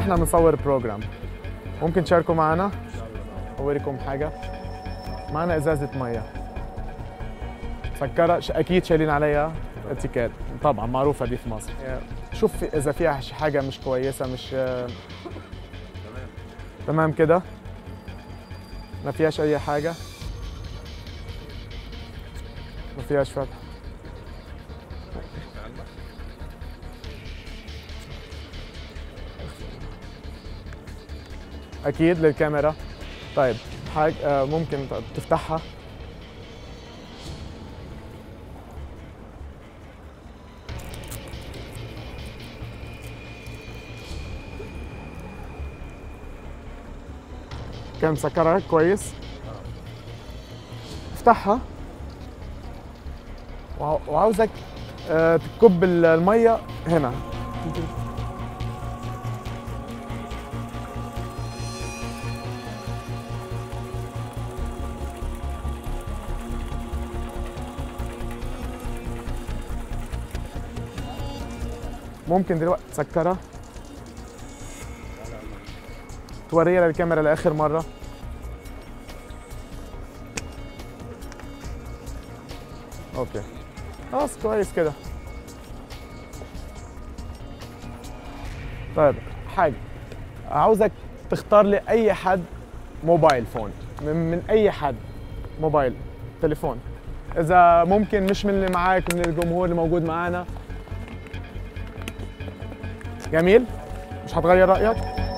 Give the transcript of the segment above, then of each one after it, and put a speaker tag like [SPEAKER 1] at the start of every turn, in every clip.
[SPEAKER 1] احنا بنصور بروجرام ممكن تشاركوا معنا اوريكم حاجه معنا ازازه ميه سكرها ش- اكيد شايلين عليها اتيكيت طبعا معروفه دي في مصر شوف في- اذا فيها ش- حاجه مش كويسه مش تمام كده ما فيهاش اي حاجه ما فيهاش فتح اكيد للكاميرا طيب حاج آه، ممكن ت- تفتحها كان مسكرها كويس افتحها وع- وعاوزك آه، تكب ال- الميه هنا ممكن دلوقتي تسكرها توريها للكاميرا لاخر مره اوكي خلاص كويس كده طيب حاجه عاوزك تختار لي اي حد موبايل فون من, من اي حد موبايل تليفون اذا ممكن مش من اللي معاك من الجمهور اللي موجود معانا جميل مش هتغير رايك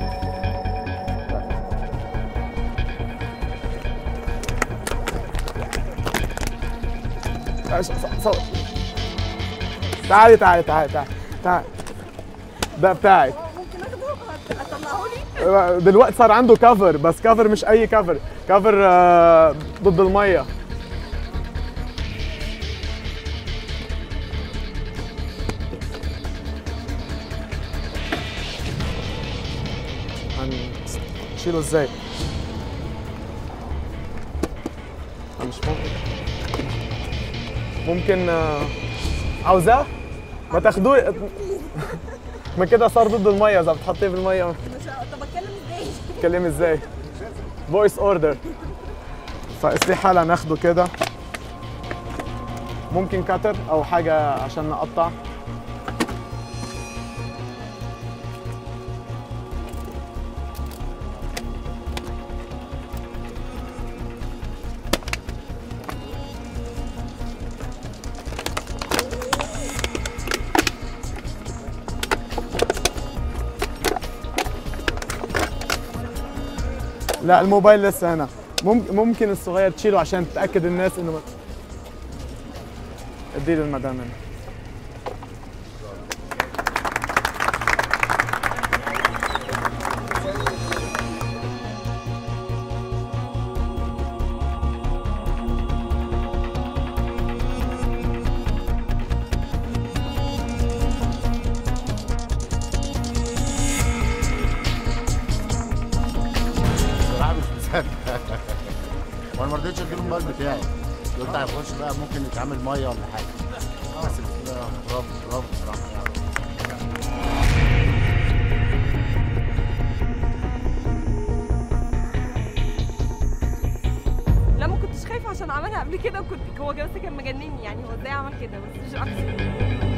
[SPEAKER 1] تعال ص- صور تعالي تعالي تعالي تعالي تعالي ده بتاعك
[SPEAKER 2] ممكن اخده اطلعه لي
[SPEAKER 1] دلوقتي صار عنده كفر بس كفر مش اي كفر كفر آه، ضد الميه هنشيله ازاي آه، مش ممكن ممكن آه، عاوزاه ما تاخدوه ما كده صار ضد الميه اذا بتحطيه بالميه
[SPEAKER 2] مش ه- طب اتكلم ازاي
[SPEAKER 1] تتكلمي ازاي؟ فويس اوردر فاسلي حالة ناخده كده ممكن كاتر او حاجة عشان نقطع لا الموبايل لسه هنا ممكن ممكن الصغير تشيله عشان تتاكد الناس انه اديه للمدام هنا
[SPEAKER 3] بصراحه مش مصدق وانا ما رضيتش اديله الموبايل بتاعي قلت هيخش بقى ممكن يتعمل ميه ولا حاجه بس لا، برافو برافو بصراحه يعني
[SPEAKER 2] لا ما كنتش خايفه عشان عملها قبل كده وكنت هو بس كان مجنني يعني هو ازاي عمل كده بس مش اكتر